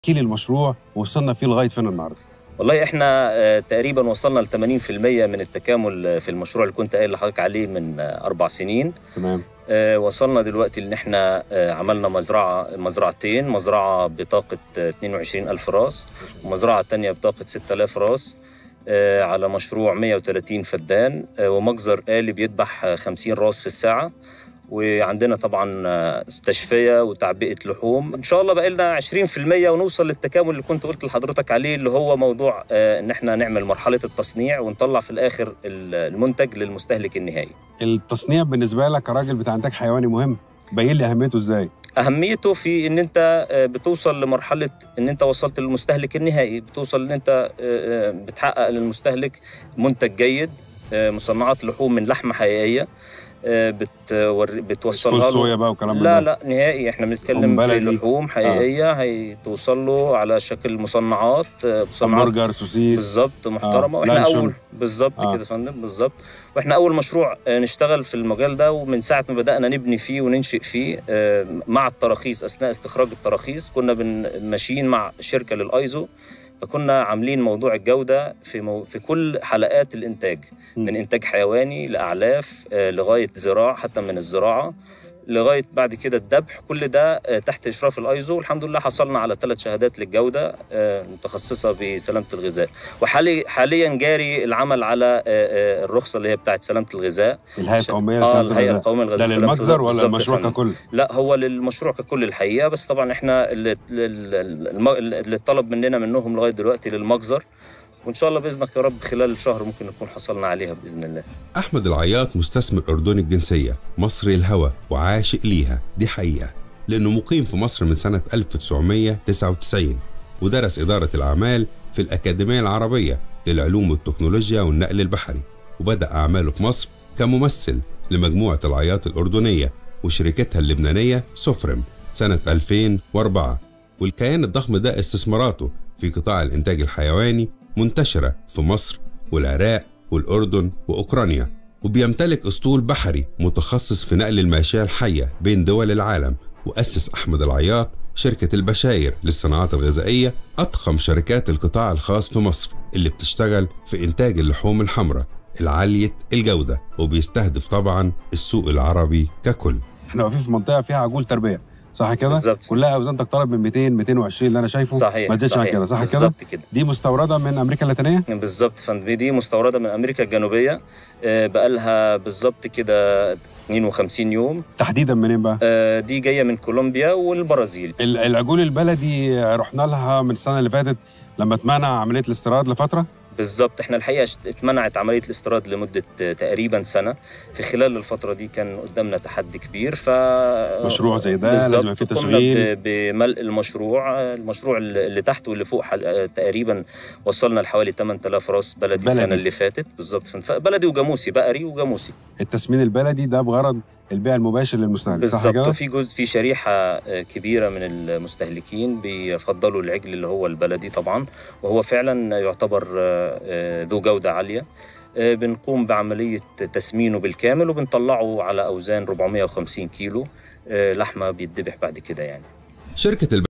احكي لي المشروع وصلنا فيه لغايه فين النهارده والله احنا آه، تقريبا وصلنا ل 80% من التكامل في المشروع اللي كنت قايل لحضرتك عليه من آه، اربع سنين تمام آه، وصلنا دلوقتي ان احنا آه، عملنا مزرعه مزرعتين مزرعه بطاقه آه، 22000 راس ومزرعه تانية بطاقه 6000 راس آه، على مشروع 130 فدان آه، ومجزر آلي بيذبح آه، 50 راس في الساعه وعندنا طبعا آه، استشفية وتعبئة لحوم ان شاء الله بقى لنا 20% ونوصل للتكامل اللي كنت قلت لحضرتك عليه اللي هو موضوع آه، ان احنا نعمل مرحلة التصنيع ونطلع في الاخر ال- المنتج للمستهلك النهائي التصنيع بالنسبه لك كراجل بتاع انتاج حيواني مهم بين لي اهميته ازاي اهميته في ان انت آه، بتوصل لمرحله ان انت وصلت للمستهلك النهائي بتوصل ان انت آه، آه، بتحقق للمستهلك منتج جيد آه، مصنعات لحوم من لحمه حقيقيه آه، بتور- بتوصلها فول له صويا بقى وكلام من لا ده. لا نهائي احنا لحوم بنتكلم في بلدي. لحوم حقيقيه هيتوصل له على شكل مصنعات آه، مصنعات همبرجر سوسيس بالظبط محترمه آه، واحنا لانشون. اول بالظبط آه. كده يا فندم بالظبط واحنا اول مشروع آه، نشتغل في المجال ده ومن ساعه ما بدانا نبني فيه وننشئ فيه آه، مع التراخيص اثناء استخراج التراخيص كنا بن- ماشيين مع شركه للايزو فكنا عاملين موضوع الجوده في مو في كل حلقات الانتاج م. من انتاج حيواني لاعلاف آه، لغايه زراعه حتى من الزراعه لغايه بعد كده الذبح كل ده آه، تحت اشراف الايزو الحمد لله حصلنا على ثلاث شهادات للجوده آه، متخصصه بسلامه الغذاء وحالي حاليا جاري العمل على آه، آه، الرخصه اللي هي بتاعت سلامه الغذاء الهيئه عشان- القوميه اه لسلامة الهيئه الغذاء. القوميه للغذاء ده والسلامة للمجزر الغذاء. ولا بالظبط يا المشروع فندم. ككل لا هو للمشروع ككل الحقيقه بس طبعا احنا اللي, اللي, اللي اللي طلب مننا منهم لغايه دلوقتي للمجزر وان شاء الله باذنك يا رب خلال الشهر ممكن نكون حصلنا عليها باذن الله أحمد العياط مستثمر أردني الجنسية مصري الهوى وعاشق ليها دي حقيقة لأنه مقيم في مصر من سنة 1999 ودرس إدارة الأعمال في الأكاديمية العربية للعلوم والتكنولوجيا والنقل البحري وبدأ أعماله في مصر كممثل لمجموعة العياط الأردنية وشركتها اللبنانية سفرم سنة 2004 والكيان الضخم ده استثماراته في قطاع الإنتاج الحيواني منتشرة في مصر والعراق والأردن وأوكرانيا وبيمتلك أسطول بحري متخصص في نقل الماشية الحية بين دول العالم وأسس أحمد العياط شركة البشاير للصناعات الغذائية أضخم شركات القطاع الخاص في مصر اللي بتشتغل في إنتاج اللحوم الحمراء العالية الجودة وبيستهدف طبعا السوق العربي ككل احنا واقفين في منطقه فيها عجول تربيه صح كده بالظبط. كلها اوزان تقترب من 200 220 اللي انا شايفه صحيح ما تزيدش عن صحيح كده صح كده بالظبط كده دي مستورده من امريكا اللاتينيه بالظبط يا فندم دي مستورده من امريكا الجنوبيه آه، بقالها بالظبط كده 52 يوم تحديدا منين بقى آه، دي جايه من كولومبيا والبرازيل ال- العجول البلدي رحنا لها من السنه اللي فاتت لما اتمنع عمليه الاستيراد لفتره بالظبط احنا الحقيقه اشت- اتمنعت عمليه الاستيراد لمده آه، تقريبا سنه في خلال الفتره دي كان قدامنا تحدي كبير ف مشروع زي ده لازم بالظبط يبقى فيه قمنا تشغيل. ب- بملء المشروع آه، المشروع اللي اللي تحت واللي فوق حل- آه، تقريبا وصلنا لحوالي 8000 راس بلدي, بلدي. السنه اللي فاتت بالظبط ف- بلدي وجاموسي بقري وجاموسي التسمين البلدي ده بغرض البيع المباشر للمستهلك صح بالظبط كده وفي جزء في شريحه آه، كبيره من المستهلكين بيفضلوا العجل اللي هو البلدي طبعا وهو فعلا يعتبر آه، آه، ذو جوده عاليه آه، بنقوم بعمليه تسمينه بالكامل وبنطلعه على اوزان 450 كيلو آه، لحمه بيتذبح بعد كده يعني شركة